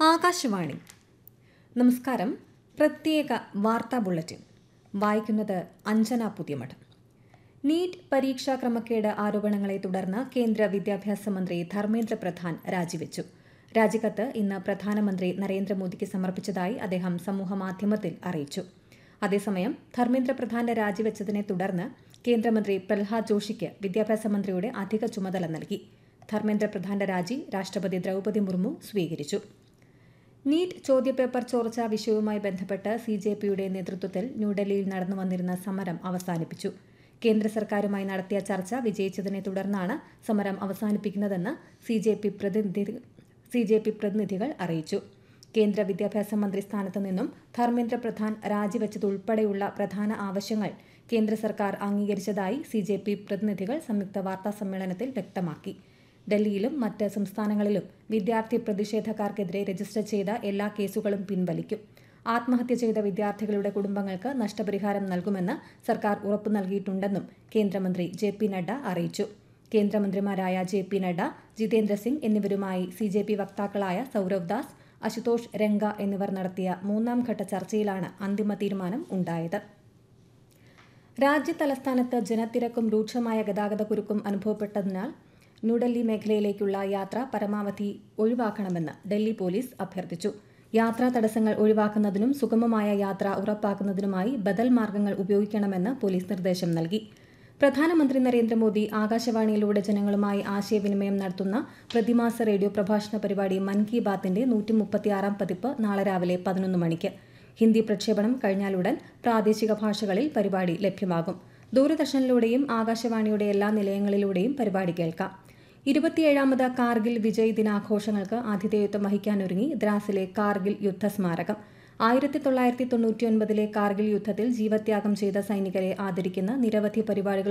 ആകാശവാണി നമസ്കാരം പ്രത്യേക വാർത്താ ബുള്ളറ്റിൻ വായിക്കുന്നത് അഞ്ജന പുതിയമഠം നീറ്റ് പരീക്ഷാ ക്രമക്കേട് ആരോപണങ്ങളെ തുടർന്ന് കേന്ദ്ര വിദ്യാഭ്യാസ മന്ത്രി ധർമ്മേന്ദ്ര പ്രധാൻ രാജിവെച്ചു രാജിക്കത്ത് ഇന്ന് പ്രധാനമന്ത്രി നരേന്ദ്രമോദിക്ക് സമർപ്പിച്ചതായി അദ്ദേഹം സമൂഹമാധ്യമത്തിൽ അറിയിച്ചു അതേസമയം ധർമ്മേന്ദ്ര പ്രധാന്റെ രാജിവെച്ചതിനെ തുടർന്ന് കേന്ദ്രമന്ത്രി പ്രഹ്ലാദ് ജോഷിക്ക് വിദ്യാഭ്യാസ മന്ത്രിയുടെ അധിക ചുമതല നൽകി ധർമ്മേന്ദ്ര പ്രധാന്റെ രാജി രാഷ്ട്രപതി ദ്രൌപദി മുർമു സ്വീകരിച്ചു നീറ്റ് ചോദ്യപേപ്പർ ചോർച്ചാ വിഷയവുമായി ബന്ധപ്പെട്ട് സി ജെ പിയുടെ നേതൃത്വത്തിൽ ന്യൂഡൽഹിയിൽ നടന്നു വന്നിരുന്ന സമരം അവസാനിപ്പിച്ചു കേന്ദ്ര സർക്കാരുമായി നടത്തിയ ചർച്ച വിജയിച്ചതിനെ തുടർന്നാണ് സമരം അവസാനിപ്പിക്കുന്നതെന്ന് സി ജെ പി പ്രതിനിധി സി ജെ പി പ്രതിനിധികൾ അറിയിച്ചു കേന്ദ്ര വിദ്യാഭ്യാസ മന്ത്രി സ്ഥാനത്ത് നിന്നും ധർമ്മേന്ദ്ര പ്രധാൻ രാജിവെച്ചതുൾപ്പെടെയുള്ള പ്രധാന ആവശ്യങ്ങൾ കേന്ദ്ര സർക്കാർ അംഗീകരിച്ചതായി സി ജെ പി പ്രതിനിധികൾ സംയുക്ത വാർത്താ സമ്മേളനത്തിൽ വ്യക്തമാക്കി ഡൽഹിയിലും മറ്റ് സംസ്ഥാനങ്ങളിലും വിദ്യാർത്ഥി പ്രതിഷേധക്കാർക്കെതിരെ രജിസ്റ്റർ ചെയ്ത എല്ലാ കേസുകളും പിൻവലിക്കും ആത്മഹത്യ ചെയ്ത വിദ്യാർത്ഥികളുടെ കുടുംബങ്ങൾക്ക് നഷ്ടപരിഹാരം നൽകുമെന്ന് സർക്കാർ ഉറപ്പു നൽകിയിട്ടുണ്ടെന്നും കേന്ദ്രമന്ത്രി ജെ പി നഡ്ഡ അറിയിച്ചു കേന്ദ്രമന്ത്രിമാരായ ജെ പി നഡ്ഡ ജിതേന്ദ്ര സിംഗ് എന്നിവരുമായി സി ജെ പി വക്താക്കളായ സൌരവ് ദാസ് അശുതോഷ് രംഗ എന്നിവർ നടത്തിയ മൂന്നാം ഘട്ട ചർച്ചയിലാണ് അന്തിമ തീരുമാനം ഉണ്ടായത് രാജ്യതലസ്ഥാനത്ത് ജനത്തിരക്കും രൂക്ഷമായ ഗതാഗതക്കുരുക്കും അനുഭവപ്പെട്ടതിനാൽ ന്യൂഡൽഹി മേഖലയിലേക്കുള്ള യാത്ര പരമാവധി ഒഴിവാക്കണമെന്ന് ഡൽഹി പോലീസ് അഭ്യർത്ഥിച്ചു യാത്രാ തടസ്സങ്ങൾ ഒഴിവാക്കുന്നതിനും സുഗമമായ യാത്ര ഉറപ്പാക്കുന്നതിനുമായി ബദൽ മാർഗങ്ങൾ ഉപയോഗിക്കണമെന്ന് പോലീസ് നിർദ്ദേശം നൽകി പ്രധാനമന്ത്രി നരേന്ദ്രമോദി ആകാശവാണിയിലൂടെ ജനങ്ങളുമായി ആശയവിനിമയം നടത്തുന്ന പ്രതിമാസ റേഡിയോ പ്രഭാഷണ പരിപാടി മൻ കി ബാത്തിന്റെ നൂറ്റി മുപ്പത്തിയാറാം പതിപ്പ് നാളെ രാവിലെ പതിനൊന്ന് മണിക്ക് ഹിന്ദി പ്രക്ഷേപണം കഴിഞ്ഞാലുടൻ പ്രാദേശിക ഭാഷകളിൽ പരിപാടി ലഭ്യമാകും ദൂരദർശനിലൂടെയും ആകാശവാണിയുടെ എല്ലാ നിലയങ്ങളിലൂടെയും പരിപാടി കേൾക്കാം ഇരുപത്തിയേഴാമത് കാർഗിൽ വിജയ് ദിനാഘോഷങ്ങൾക്ക് ആതിഥേയത്വം വഹിക്കാനൊരുങ്ങി ദ്രാസിലെ കാർഗിൽ യുദ്ധസ്മാരകം ആയിരത്തി തൊള്ളായിരത്തി തൊണ്ണൂറ്റിയൊൻപതിലെ കാർഗിൽ യുദ്ധത്തിൽ ജീവത്യാഗം ചെയ്ത സൈനികരെ ആദരിക്കുന്ന നിരവധി പരിപാടികൾ